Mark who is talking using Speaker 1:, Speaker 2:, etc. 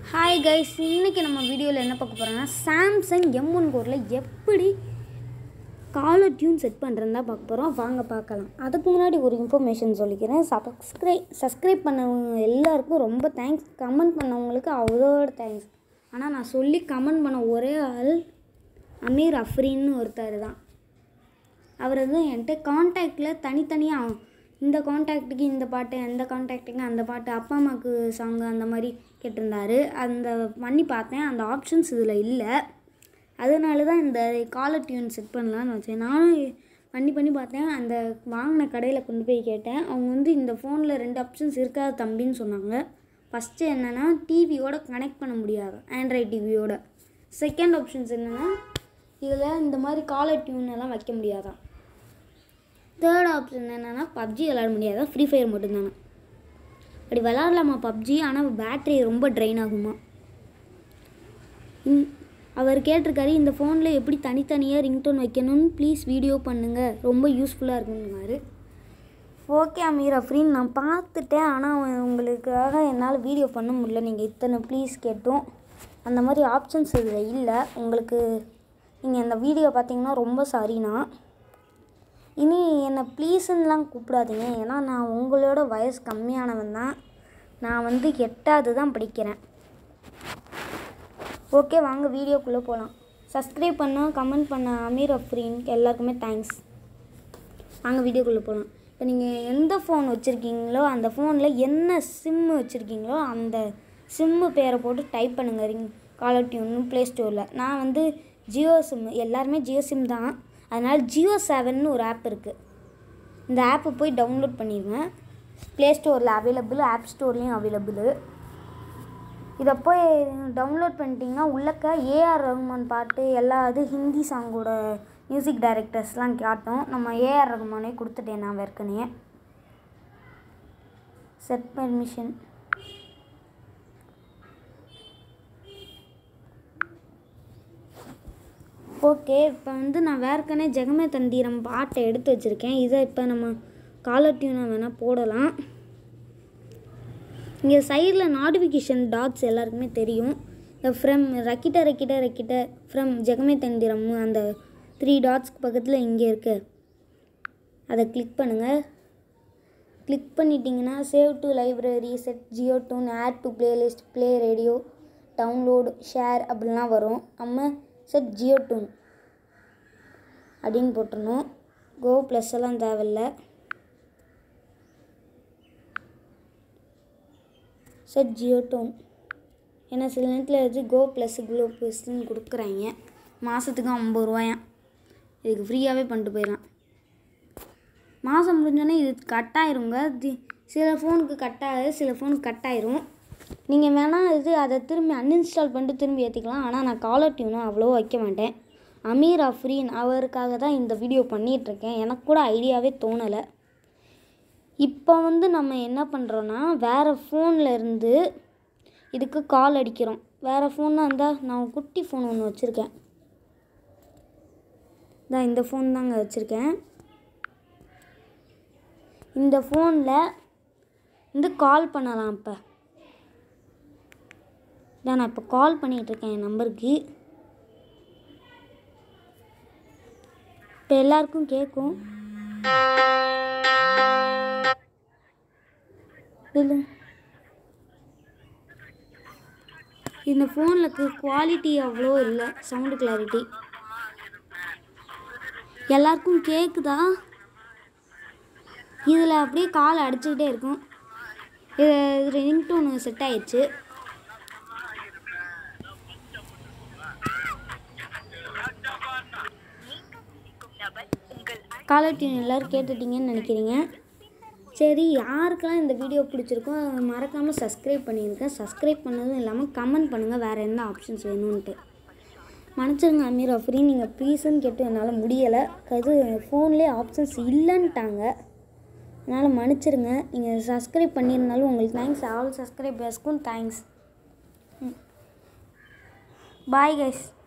Speaker 1: hi guys இன்றைக்கி நம்ம வீடியோவில் என்ன பார்க்க போகிறோம்னா சாம்சங் எம் ஒன் கோரில் எப்படி காலர் டியூன் செட் பண்ணுறதுன்னு தான் பார்க்க போகிறோம் வாங்க பார்க்கலாம் அதுக்கு முன்னாடி ஒரு இன்ஃபர்மேஷன் சொல்லிக்கிறேன் சப்ஸ்கிரைப் சப்ஸ்கிரைப் பண்ணவங்க எல்லாருக்கும் ரொம்ப தேங்க்ஸ் கமெண்ட் பண்ணவங்களுக்கு அவ்வளோட தேங்க்ஸ் ஆனால் நான் சொல்லி கமெண்ட் பண்ண ஒரே ஆள் அமீர் அஃப்ரின்னு ஒருத்தர் தான் அவர் வந்து என்கிட்ட காண்டாக்டில் தனித்தனியாக இந்த காண்டாக்ட்டுக்கு இந்த பாட்டு அந்த காண்டாக்ட்டுக்கு அந்த பாட்டு அப்பா அம்மாவுக்கு சாங்கு அந்த மாதிரி கேட்டிருந்தாரு அந்த பண்ணி பார்த்தேன் அந்த ஆப்ஷன்ஸ் இதில் இல்லை அதனால தான் இந்த காலர் டியூன் செட் பண்ணலான்னு வச்சேன் நானும் பண்ணி பண்ணி பார்த்தேன் அந்த வாங்கின கடையில் கொண்டு போய் கேட்டேன் அவங்க வந்து இந்த ஃபோனில் ரெண்டு ஆப்ஷன்ஸ் இருக்காது தம்பின்னு சொன்னாங்க ஃபஸ்ட்டு என்னென்னா டிவியோட கனெக்ட் பண்ண முடியாது ஆண்ட்ராய்ட் டிவியோட செகண்ட் ஆப்ஷன்ஸ் என்னென்னா இதில் இந்த மாதிரி காலர் டியூன் எல்லாம் வைக்க முடியாதான் தேர்ட் ஆப்ஷன் என்னென்னா பப்ஜி விளாட முடியாதா ஃப்ரீ ஃபயர் மட்டும்தானே அப்படி விளாட்லாமா பப்ஜி ஆனால் பேட்ரி ரொம்ப ட்ரைன் ஆகுமா இந்- அவர் கேட்டிருக்காரு இந்த ஃபோனில் எப்படி தனித்தனியாக ரிங்டோன் வைக்கணும்னு ப்ளீஸ் வீடியோ பண்ணுங்கள் ரொம்ப யூஸ்ஃபுல்லாக இருக்குன்னாரு ஓகே அமீர் அஃப்ரின் நான் பார்த்துட்டேன் ஆனால் உங்களுக்காக என்னால் வீடியோ பண்ண முடியல நீங்கள் இத்தனை ப்ளீஸ் கேட்டும் அந்த மாதிரி ஆப்ஷன்ஸ் இதில் இல்லை உங்களுக்கு நீங்கள் இந்த வீடியோ பார்த்தீங்கன்னா ரொம்ப சாரிண்ணா இனி என்னை ப்ளீஸுன்னெலாம் கூப்பிடாதீங்க ஏன்னா நான் உங்களோட வயசு கம்மியானவன் தான் நான் வந்து எட்டாவது தான் படிக்கிறேன் ஓகே வாங்க வீடியோக்குள்ளே போகலாம் சப்ஸ்கிரைப் பண்ண கமெண்ட் பண்ண அமீர் அஃப்ரீன் எல்லாருக்குமே தேங்க்ஸ் வாங்க வீடியோக்குள்ளே போகலாம் இப்போ நீங்கள் எந்த ஃபோன் வச்சுருக்கீங்களோ அந்த ஃபோனில் என்ன சிம்மு வச்சுருக்கீங்களோ அந்த சிம்மு பேரை போட்டு டைப் பண்ணுங்க ரிங் காலர் டியூன் ப்ளே ஸ்டோரில் நான் வந்து ஜியோ சிம் எல்லாருமே ஜியோ சிம் தான் அதனால் ஜியோ செவன்னு ஒரு ஆப் இருக்குது இந்த ஆப்பை போய் டவுன்லோட் பண்ணிடுங்க ப்ளே ஸ்டோரில் அவைலபிள் ஆப் ஸ்டோர்லேயும் அவைலபிள் இதை போய் டவுன்லோட் பண்ணிட்டீங்கன்னா உள்ளக்க ஏஆர் ரஹ்மான் பாட்டு எல்லா இது ஹிந்தி சாங்கோட மியூசிக் டைரக்டர்ஸ்லாம் காட்டும் நம்ம ஏஆர் ரஹ்மானே கொடுத்துட்டேன் நான் ஏற்கனவே செட் பர்மிஷன் ஓகே இப்போ வந்து நான் வேர்க்கனே ஜெகமே தந்திரம் பாட்டை எடுத்து வச்சுருக்கேன் இதை இப்போ நம்ம காலர் டியூனை வேணால் போடலாம் இங்கே சைடில் நோட்டிஃபிகேஷன் டாட்ஸ் எல்லாருக்குமே தெரியும் இந்த ஃப்ரம் ரக்கிட்ட ரக்கிட்ட ரக்கிட்ட ஃப்ரம் ஜெகமே தந்திரம் அந்த த்ரீ டாட்ஸ்க்கு பக்கத்தில் இங்கே இருக்கு அதை கிளிக் பண்ணுங்கள் கிளிக் பண்ணிட்டீங்கன்னா save to library set Jio tune add to playlist play radio download share அப்படிலாம் வரும் நம்ம செட் ஜியோ டூன் அப்படின்னு போட்டுருணும் கோ ப்ளஸ் எல்லாம் தேவையில்லை செட் ஜியோ டோன் ஏன்னா சில நேரத்தில் வச்சு கோ ப்ளஸ் க்ளோ ப்ளஸ்ன்னு கொடுக்குறாங்க மாதத்துக்கு ஐம்பது ரூபாயாம் இதுக்கு ஃப்ரீயாகவே பண்ணிட்டு போயிடலாம் மாதம் முடிஞ்சோடனே இது கட் ஆயிருங்க தி சில ஃபோனுக்கு கட் ஆகுது சில ஃபோனுக்கு கட் ஆயிரும் நீங்கள் வேணால் இது அதை திரும்பி அன்இன்ஸ்டால் பண்ணிட்டு திரும்பி ஏற்றிக்கலாம் ஆனால் நான் காலர் டியூனை அவ்வளோ வைக்க மாட்டேன் அமீர் அஃப்ரீன் அவருக்காக தான் இந்த வீடியோ பண்ணிகிட்ருக்கேன் எனக்கு கூட ஐடியாவே தோணலை இப்போ வந்து நம்ம என்ன பண்ணுறோன்னா வேறு ஃபோனில் இருந்து இதுக்கு கால் அடிக்கிறோம் வேறு ஃபோனாக இருந்தால் நான் குட்டி ஃபோன் ஒன்று வச்சுருக்கேன் தான் இந்த ஃபோன் தாங்க வச்சுருக்கேன் இந்த ஃபோனில் வந்து கால் பண்ணலாம் இப்போ இதான் நான் இப்போ கால் பண்ணிகிட்ருக்கேன் என் நம்பருக்கு இப்போ எல்லாருக்கும் கேட்கும் இல்லை இந்த ஃபோனில் குவாலிட்டி அவ்வளோ இல்லை சவுண்டு கிளாரிட்டி எல்லாருக்கும் கேட்குதா இதில் அப்படியே கால் அடிச்சுக்கிட்டே இருக்கும் இது ரிங்டோன் செட் ஆயிடுச்சு காலர் டியூன் எல்லோரும் கேட்டுட்டீங்கன்னு நினைக்கிறீங்க சரி யாருக்கெல்லாம் இந்த வீடியோ பிடிச்சிருக்கோ மறக்காமல் சப்ஸ்கிரைப் பண்ணியிருக்கேன் சப்ஸ்கிரைப் பண்ணதும் இல்லாமல் கமெண்ட் பண்ணுங்கள் வேறு என்ன ஆப்ஷன்ஸ் வேணும்ன்ட்டு மன்னிச்சிருங்க அமீர் அஃப்ரி நீங்கள் ப்ளீஸுன்னு கேட்டு என்னால் முடியலை அது ஃபோன்லேயே ஆப்ஷன்ஸ் இல்லைன்ட்டாங்க அதனால் மன்னிச்சிருங்க நீங்கள் சப்ஸ்கிரைப் பண்ணியிருந்தாலும் உங்களுக்கு தேங்க்ஸ் ஆல் சப்ஸ்கிரைபர்ஸ்க்கும் தேங்க்ஸ் பாய் கைஸ்